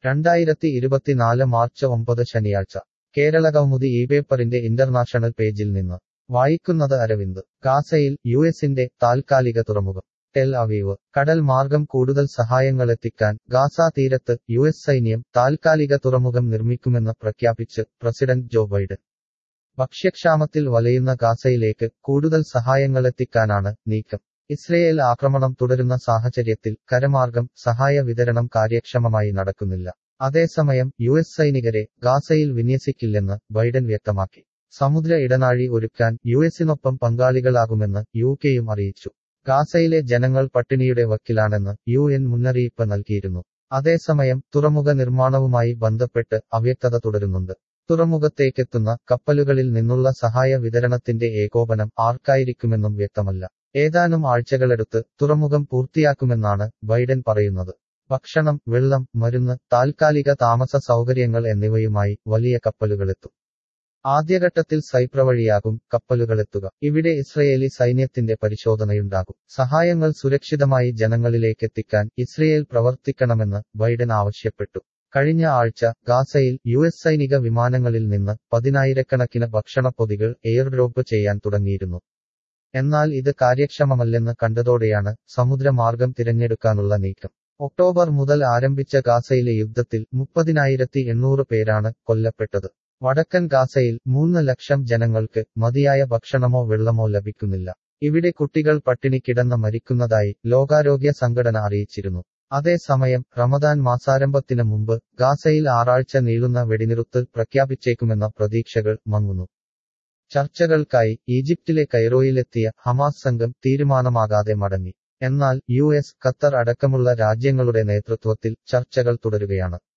രണ്ടായിരത്തി ഇരുപത്തിനാല് മാർച്ച് ഒമ്പത് ശനിയാഴ്ച കേരള കൗമുദി ഈ പേപ്പറിന്റെ ഇന്റർനാഷണൽ പേജിൽ നിന്ന് വായിക്കുന്നത് അരവിന്ദ് ഗാസയിൽ യു എസിന്റെ താൽക്കാലിക തുറമുഖം ടെൽ അവീവ് കടൽ മാർഗം കൂടുതൽ സഹായങ്ങളെത്തിക്കാൻ ഗാസ തീരത്ത് യു എസ് സൈന്യം താൽക്കാലിക തുറമുഖം നിർമ്മിക്കുമെന്ന് പ്രഖ്യാപിച്ച് പ്രസിഡന്റ് ജോ ബൈഡൻ ഭക്ഷ്യക്ഷാമത്തിൽ വലയുന്ന ഗാസയിലേക്ക് കൂടുതൽ സഹായങ്ങളെത്തിക്കാനാണ് നീക്കം ഇസ്രയേൽ ആക്രമണം തുടരുന്ന സാഹചര്യത്തിൽ കരമാർഗം സഹായ വിതരണം കാര്യക്ഷമമായി നടക്കുന്നില്ല അതേസമയം യു എസ് സൈനികരെ ഗാസയിൽ വിന്യസിക്കില്ലെന്ന് ബൈഡൻ വ്യക്തമാക്കി സമുദ്ര ഇടനാഴി ഒരുക്കാൻ യു എസിനൊപ്പം പങ്കാളികളാകുമെന്ന് യു കെയും അറിയിച്ചു ഗാസയിലെ ജനങ്ങൾ പട്ടിണിയുടെ വക്കിലാണെന്ന് യു എൻ മുന്നറിയിപ്പ് നൽകിയിരുന്നു അതേസമയം തുറമുഖ നിർമ്മാണവുമായി ബന്ധപ്പെട്ട് അവ്യക്തത തുടരുന്നുണ്ട് തുറമുഖത്തേക്കെത്തുന്ന കപ്പലുകളിൽ നിന്നുള്ള സഹായ വിതരണത്തിന്റെ ഏകോപനം ആർക്കായിരിക്കുമെന്നും വ്യക്തമല്ല ഏതാനും ആഴ്ചകളെടുത്ത് തുറമുഖം പൂർത്തിയാക്കുമെന്നാണ് ബൈഡൻ പറയുന്നത് ഭക്ഷണം വെള്ളം മരുന്ന് താൽക്കാലിക താമസ സൗകര്യങ്ങൾ എന്നിവയുമായി വലിയ കപ്പലുകളെത്തും ആദ്യഘട്ടത്തിൽ സൈപ്ര വഴിയാകും കപ്പലുകളെത്തുക ഇവിടെ ഇസ്രയേലി സൈന്യത്തിന്റെ പരിശോധനയുണ്ടാകും സഹായങ്ങൾ സുരക്ഷിതമായി ജനങ്ങളിലേക്കെത്തിക്കാൻ ഇസ്രയേൽ പ്രവർത്തിക്കണമെന്ന് ബൈഡൻ ആവശ്യപ്പെട്ടു കഴിഞ്ഞ ആഴ്ച ഗാസയിൽ യു എസ് സൈനിക വിമാനങ്ങളിൽ നിന്ന് പതിനായിരക്കണക്കിന് ഭക്ഷണപ്പൊതികൾ എയർ ഡ്രോപ്പ് ചെയ്യാൻ തുടങ്ങിയിരുന്നു എന്നാൽ ഇത് കാര്യക്ഷമമല്ലെന്ന് കണ്ടതോടെയാണ് സമുദ്രമാർഗം തിരഞ്ഞെടുക്കാനുള്ള നീക്കം ഒക്ടോബർ മുതൽ ആരംഭിച്ച ഗാസയിലെ യുദ്ധത്തിൽ മുപ്പതിനായിരത്തി എണ്ണൂറ് പേരാണ് കൊല്ലപ്പെട്ടത് വടക്കൻ ഗാസയിൽ മൂന്ന് ലക്ഷം ജനങ്ങൾക്ക് മതിയായ ഭക്ഷണമോ വെള്ളമോ ലഭിക്കുന്നില്ല ഇവിടെ കുട്ടികൾ പട്ടിണി കിടന്ന് മരിക്കുന്നതായി ലോകാരോഗ്യ സംഘടന അറിയിച്ചിരുന്നു അതേസമയം റമദാൻ മാസാരംഭത്തിന് മുമ്പ് ഗാസയിൽ ആറാഴ്ച നീളുന്ന വെടിനിറുത്തൽ പ്രഖ്യാപിച്ചേക്കുമെന്ന പ്രതീക്ഷകൾ മങ്ങുന്നു ചർച്ചകൾക്കായി ഈജിപ്തിലെ കൈറോയിലെത്തിയ ഹമാസ് സംഘം തീരുമാനമാകാതെ മടങ്ങി എന്നാൽ യു എസ് ഖത്തർ അടക്കമുള്ള രാജ്യങ്ങളുടെ നേതൃത്വത്തിൽ ചർച്ചകൾ തുടരുകയാണ്